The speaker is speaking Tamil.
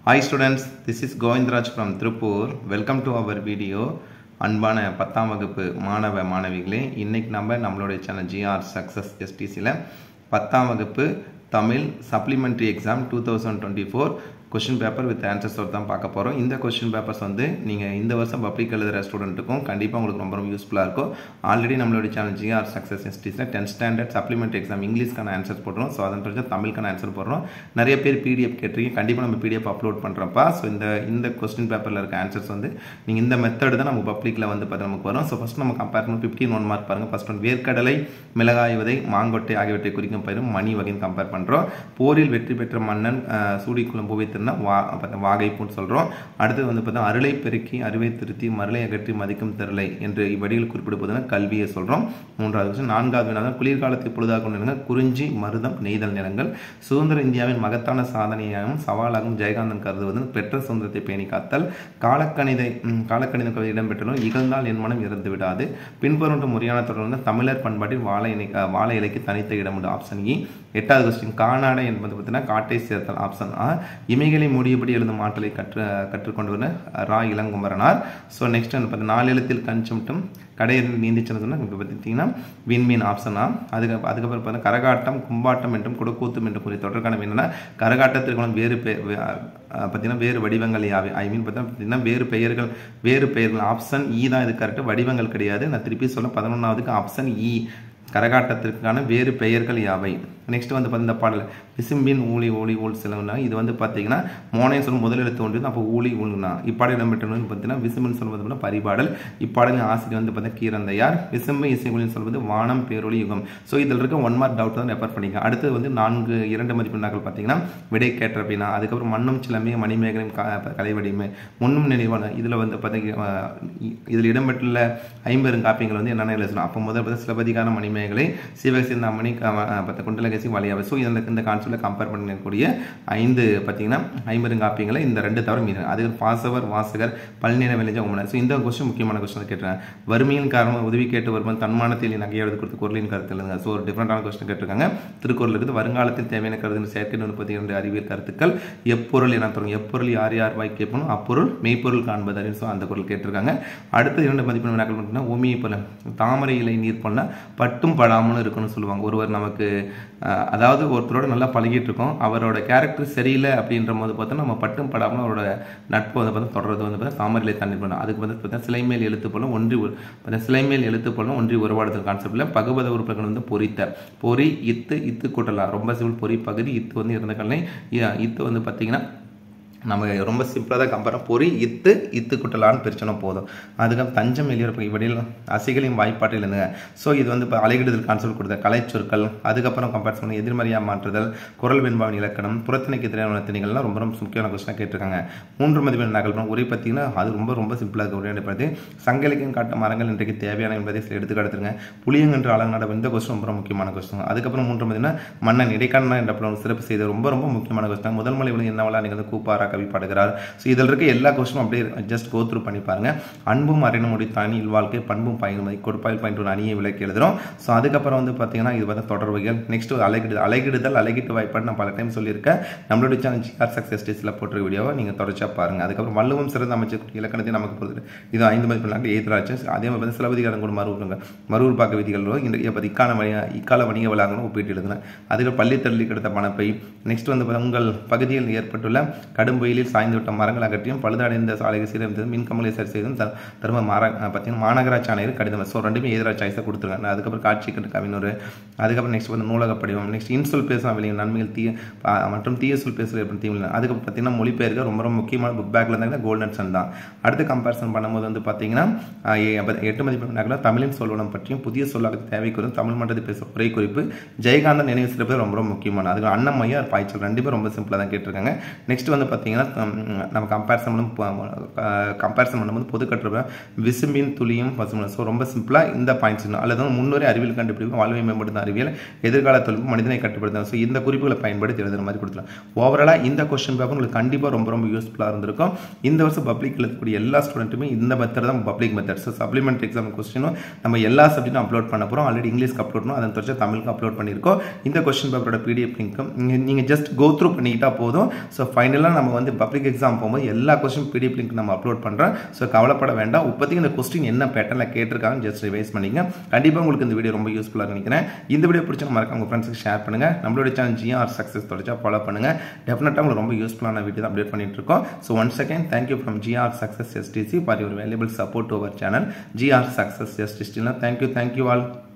hi students this is Govindaraj from Tiruppur welcome to our video அன்பான பத்தாம் வகுப்பு மாணவ மாணவிகளே இன்னைக்கு நம்ம நம்மளுடைய சேனல் ஜிஆர் சக்ஸஸ் எஸ்டிசியில் பத்தாம் வகுப்பு Tamil supplementary exam two thousand twenty four question paper with ஆன்சர்ஸோடு தான் பார்க்க போகிறோம் இந்த கொஷின் பேப்பர்ஸ் வந்து நீங்கள் இந்த வருஷம் பப்ளிக் எழுதுகிற ஸ்டூடெண்ட்டுக்கும் கண்டிப்பாக உங்களுக்கு ரொம்ப ரொம்ப யூஸ்ஃபுல்லாக இருக்கும் ஆல்ரெடி நம்மளுடைய சேனல் ஜிஆர் சக்ஸஸ் இன்ஸ்டிஸில் டென்த் ஸ்டாண்டர்ட் சப்ளிமெண்ட்ரி எக்ஸாம் இங்கிலீஷ்க்கான ஆன்சர் போடுறோம் ஸோ அதன் பிறகு தமிழுக்கான ஆன்சர் போடுறோம் நிறைய பேர் பிடிஎஃப் கேட்டிருக்கீங்க கண்டிப்பாக நம்ம பிடிஎஃப் அப்லோட் பண்ணுறப்பா ஸோ இந்த இந்த கொஸ்டின் பேப்பரில் இருக்க ஆன்சர்ஸ் வந்து நீங்கள் இந்த மெத்தட் தான் நம்ம பப்ளிக்கில் வந்து பார்த்து நமக்கு வரும் ஸோ ஃபஸ்ட் நம்ம கம்பேர் பண்ணி ஃபிஃப்டின் ஒன் மார்க் பாருங்கள் ஃபஸ்ட் ஒன் வேர்க்கடலை மிளகாய் விதை மாங்கொட்டை ஆகியவற்றை குறிக்கும் பயிரும் மணி வகைன்னு கம்பேர் பண்ணுறோம் போரில் வெற்றி பெற்ற மன்னன் சூடிக்குளம் புகைத்திருந்தா வா வாகைப்புன்னு சொல்கிறோம் அடுத்தது வந்து பார்த்தா அருளை பெருக்கி அறிவை திருத்தி மருளை அகற்றி மதிக்கும் திரளை என்று இவ்வடியில் குறிப்பிடுவதுனா கல்வியை சொல்கிறோம் மூன்றாவது விஷயம் நான்காவது வினாதான் குளிர்காலத்தை பொழுதாக கொண்டு குறிஞ்சி மருதம் நெய்தல் நிலங்கள் சுதந்திர இந்தியாவின் மகத்தான சாதனையாகவும் சவாலாகவும் ஜெயகாந்தன் கருதுவது பெற்ற சுதந்திரத்தை பேணி காத்தல் காலக்கணிதை காலக்கணித கவிதை இடம்பெற்றாலும் இகழ்ந்தால் என் மனம் இறந்து விடாது பின்வரும் முறையான தொடர்ந்து தமிழர் பண்பாட்டில் வாழை இணை வாழை இலைக்கு தனித்த இடம் உண்டு ஆப்ஷன் இ எட்டாவது கொஸ்டின் கானாடை என்பது பார்த்தீங்கன்னா காட்டை சேர்த்தல் ஆப்ஷன் ஆ இமைகளை மூடியபடி எழுதும் ஆற்றலை கற்று கற்றுக்கொண்டு ரா இளங்குமரனார் ஸோ நெக்ஸ்ட் வந்து பார்த்தீங்கன்னா நாலு எழுத்தில் கஞ்சம்ட்டும் கடையில் நீந்தி சென்றதுன்னா இப்போ பார்த்தீங்கன்னா விண்மீன் ஆப்ஷனா அதுக்கு அதுக்கப்புறம் பார்த்தா கரகாட்டம் கும்பாட்டம் என்றும் குடக்கூத்தும் என்று கூறிய தொடர்கான என்னன்னா கரகாட்டத்திற்குள்ள வேறு பே பார்த்தீங்கன்னா வேறு வடிவங்கள் யாவை ஐ மீன் பார்த்தீங்கன்னா வேறு பெயர்கள் வேறு பெயர்கள் ஆப்ஷன் இ தான் இது கரெக்ட் வடிவங்கள் கிடையாது நான் திருப்பி சொல்ல பதினொன்றாவதுக்கு ஆப்ஷன் இ கரகாட்டத்திற்கான வேறு பெயர்கள் யாவை நெக்ஸ்ட் வந்து பார்த்து இந்த பாடல் விசும்பின் ஊழி ஊழி ஊழ் செலவுனா இது வந்து பார்த்தீங்கன்னா மோனே சொல்லும் முதல் எழுத்து ஒன்று அப்போ ஊழி ஊழுனா இப்பாடல் இடம்பெற்றது பார்த்தீங்கன்னா விசும்பின் சொல்வது பரிபாடல் இப்பாடலின் ஆசிரியர் வந்து பார்த்தீங்கன்னா கீரந்தையார் விசும்பு இசைமொழின்னு சொல்வது வானம் பேரொழி யுகம் ஸோ இதில் இருக்க ஒன் மார்க் டவுட் தான் ரெஃபர் பண்ணிக்க அடுத்தது வந்து நான்கு இரண்டு மதிப்பெண்ணாக்கள் பார்த்தீங்கன்னா விடை கேட்ட அப்படின்னா அதுக்கப்புறம் மண்ணும் சிலமே மணிமேகலையும் கலை வடிமை முன்னும் நினைவான இதில் வந்து பார்த்தீங்கன்னா இதில் இடம்பெற்றுள்ள ஐம்பெரும் காப்பியங்கள் வந்து என்னென்ன எழுதணும் அப்போ முதல் பார்த்து சிலப்பதிகார மணிமேகலை சிவகசிந்த அம்மணி பத்த குண்டலகசி வழியாவை ஸோ இதில் இந்த கான்செப்டில் கம்பேர் பண்ணக்கூடிய ஐந்து பார்த்தீங்கன்னா ஐம்பெருங்காப்பியங்களை இந்த ரெண்டு தவிர மீது அது பாசவர் வாசகர் பல்நிற விளைஞ்ச உமனர் ஸோ இந்த கொஸ்டின் முக்கியமான கொஸ்டின் கேட்டுறேன் வறுமையின் காரணமாக உதவி கேட்டு வருவன் தன்மானத்தில் நகையை எழுதி கொடுத்து குரலின் கருத்து எழுதுங்க ஸோ ஒரு டிஃப்ரெண்டான கொஸ்டின் கேட்டிருக்காங்க திருக்குறள் இருக்குது வருங்காலத்தில் தேவையான கருத்து செயற்கை முப்பத்தி இரண்டு அறிவியல் கருத்துக்கள் எப்பொருள் என தொடங்கும் எப்பொருள் யார் யார் வாய் கேட்பணும் அப்பொருள் மெய்ப்பொருள் காண்பது அறிவு ஸோ அந்த குரல் கேட்டிருக்காங்க அடுத்த இரண்டு மதிப்பெண் வினாக்கள் பார்த்தீங்கன்னா ஓமியை போல தாமரை இலை நீர் பண்ண பட்டும் படாமலும் இருக்குன்னு சொல்லுவாங்க ஒருவர் நமக்கு அதாவது ஒருத்தரோட நல்லா பழகிட்டு இருக்கோம் அவரோட கேரக்டர் சரியில்லை அப்படின்ற போது பார்த்தா நம்ம பட்டும் படாமல் அவரோட நட்பு வந்து பார்த்தா தொடர்றது வந்து பார்த்தா தாமரையிலே தண்ணீர் பண்ணணும் அதுக்கு வந்து பார்த்தா சிலைமேல் எழுத்து போலும் ஒன்றி பார்த்தா சிலைமேல் எழுத்து போலும் ஒன்றி உருவாடுதல் கான்செப்டில் பகுபத உறுப்புகள் வந்து பொறித்த பொறி இத்து இத்து கூட்டலாம் ரொம்ப சிவில் பொறி பகுதி இத்து வந்து இருந்த கல்லை இத்து வந்து பார்த்தீங்கன்னா நம்ம ரொம்ப சிம்பிளாக தான் கம்பேர் பொறி இத்து இத்து குட்டலான்னு பிரிச்சோன்னா போதும் அதுக்கப்புறம் தஞ்சம் வெளியிருப்பு இவடியில் அசைகளின் வாய்ப்பாட்டில் இருந்துங்க ஸோ இது வந்து இப்போ அலைகிடுதல் கான்செப்ட் கொடுத்த கலைச்சொற்கள் அதுக்கப்புறம் கம்பேர் பண்ணி எதிர்மறையாக மாற்றுதல் குரல் வெண்பாவின் இலக்கணம் புறத்தினைக்கு எதிரான திணிகள்லாம் ரொம்ப ரொம்ப முக்கியமான கொஸ்டினாக கேட்டிருக்காங்க மூன்று மதிப்பெண் நகல் பண்ண உரை பார்த்தீங்கன்னா அது ரொம்ப ரொம்ப சிம்பிளாக இருக்கும் உரை பார்த்து சங்கலிக்கும் காட்ட மரங்கள் இன்றைக்கு தேவையான என்பதை சில எடுத்து எடுத்துருங்க புளியங்கன்று அலங்காட இந்த கொஸ்டின் ரொம்ப ரொம்ப முக்கியமான கொஸ்டின் அதுக்கப்புறம் மூன்று மதினா மன்னன் இடைக்கான என்ற சிறப்பு செய்த ரொம்ப ரொம்ப முக்கியமான கொஸ்டின் முதல் மொழி என்ன என்னவெல்லாம் நீங்கள் வந்து கூப்பாரா கவி பாடுகிறார் ஸோ இதில் இருக்க எல்லா கொஸ்டினும் அப்படியே ஜஸ்ட் கோ த்ரூ பண்ணி பாருங்க அன்பும் அரணு முடி தனி இல்வாழ்க்கை பண்பும் பயன் மதி கொடுப்பாயில் பாயிண்ட் ஒரு அணியை விளக்கி எழுதுறோம் ஸோ அதுக்கப்புறம் வந்து பார்த்தீங்கன்னா இது வந்து தொடர்புகள் நெக்ஸ்ட் அலைகிடு அலைகிடுதல் அலைகிட்டு வாய்ப்பாடு நான் பல டைம் சொல்லியிருக்கேன் நம்மளுடைய சேனல் ஜிஆர் சக்ஸஸ் டேஸில் போட்டிருக்க வீடியோவை நீங்கள் தொடர்ச்சியாக பாருங்க அதுக்கப்புறம் வள்ளுவம் சிறந்த அமைச்சர் இலக்கணத்தை நமக்கு பொறுத்து இது ஐந்து மதிப்பு நாட்கள் எய்தராச்சு அதே மாதிரி சிலப்பதிகாரம் கூட மறுவுருங்க மறுவூர் பார்க்க விதிகள் இன்றைய இப்போ இக்கால வணிக இக்கால வணிக வளாகங்களும் ஒப்பிட்டு எழுதுனேன் அதுக்கு பள்ளி தள்ளி கிடைத்த பணப்பை நெக்ஸ்ட் வந்து உங்கள் பகுதியில் ஏற்பட்டுள்ள கடும் வெயிலில் சாய்ந்துவிட்ட மரங்கள் அகற்றியும் பழுதடைந்த சாலைகள் சீரமைத்ததும் மின்கமலை சரி செய்தும் தர்ம மாற பார்த்தீங்கன்னா மாநகராட்சி ஆணையர் கடிதம் ஸோ ரெண்டுமே எதிராக சாய்ஸாக கொடுத்துருக்காங்க அதுக்கப்புறம் காட்சி கட்டு கவினூர் அதுக்கப்புறம் நெக்ஸ்ட் வந்து நூலக படிவம் நெக்ஸ்ட் இன்சொல் பேசும் வெளியும் நன்மைகள் தீய மற்றும் தீய சொல் பேசுகிற ஏற்படும் தீமைகள் அதுக்கப்புறம் பார்த்தீங்கன்னா மொழிபெயர்க்க ரொம்ப ரொம்ப முக்கியமான புக் பேக்கில் இருந்தாங்கன்னா கோல்டன் சன் தான் அடுத்து கம்பேரிசன் பண்ணும்போது வந்து பார்த்தீங்கன்னா எட்டு மதிப்பு தமிழின் சொல்வனம் பற்றியும் புதிய சொல்லாக தேவை குறித்தும் தமிழ் மன்றத்தை பேச உரை குறிப்பு ஜெயகாந்தன் நினைவு சிறப்பு ரொம்ப ரொம்ப முக்கியமான அதுக்கு அண்ணமையா பாய்ச்சல் ரெண்டு பேரும் ரொம்ப சிம்பிளாக தான் கேட்டிருக்காங்க நெக்ஸ்ட் வந்து பார்த்தீங்கன்னா நம்ம கம்பேரிசன் பண்ணும் கம்பேரிசன் பண்ணும்போது பொதுக்கற்ற விசும்பின் துளியும் பசுமணம் ஸோ ரொம்ப சிம்பிளாக இந்த பாயிண்ட்ஸ் அல்லது முன்னுரை அறிவியல் கண்டுபிடிப்பு வாழ்வை மேம்படுத்தும் அறிவியல் எதிர்கால தொழில்நுட்பம் மனிதனை கட்டுப்படுத்தும் ஸோ இந்த குறிப்புகளை பயன்படுத்தி எழுதுற மாதிரி கொடுத்துலாம் ஓவராலாக இந்த கொஸ்டின் பேப்பர் உங்களுக்கு கண்டிப்பாக ரொம்ப ரொம்ப யூஸ்ஃபுல்லாக இருந்திருக்கும் இந்த வருஷம் பப்ளிக் எழுதக்கூடிய எல்லா ஸ்டூடெண்ட்டுமே இந்த மெத்தட் தான் public method so supplement exam கொஸ்டினும் நம்ம எல்லா சப்ஜெக்டும் அப்லோட் பண்ண போகிறோம் ஆல்ரெடி இங்கிலீஷ்க்கு அப்லோட் பண்ணோம் அதன் தொடர்ச்சி தமிழுக்கு அப்லோட் பண்ணியிருக்கோம் இந்த கொஸ்டின் பேப்பரோட பிடிஎஃப் லிங்க்கும் நீங்கள் ஜஸ்ட் கோ த்ரூ பண்ணிக்கிட்டா போதும் ஸோ ஃபைனலாக நம்ம வந்து பப்ளிக் எக்ஸாம் போகும்போது எல்லா கொஸ்டின் பிடிஎஃப் லிங்க் நம்ம அப்லோட் பண்ணுறோம் ஸோ கவலைப்பட வேண்டாம் இப்போதைக்கு இந்த கொஸ்டின் என்ன பேட்டர்னில் கேட்டிருக்காங்க ஜஸ்ட் ரிவைஸ் பண்ணிங்க கண்டிப்பாக உங்களுக்கு இந்த வீடியோ ரொம்ப யூஸ்ஃபுல்லாக நினைக்கிறேன் இந்த வீடியோ பிடிச்ச மறக்காம உங்கள் ஃப்ரெண்ட்ஸுக்கு ஷேர் பண்ணுங்கள் நம்மளுடைய சேனல் ஜிஆர் சக்ஸஸ் தொடச்சா ஃபாலோ பண்ணுங்கள் டெஃபினட்டாக உங்களுக்கு ரொம்ப யூஸ்ஃபுல்லான வீடியோ தான் அப்டேட் பண்ணிட்டு இருக்கோம் so one second thank you from GR success STC for your valuable support to our channel GR success எஸ்டிசினா தேங்க்யூ தேங்க்யூ ஆல்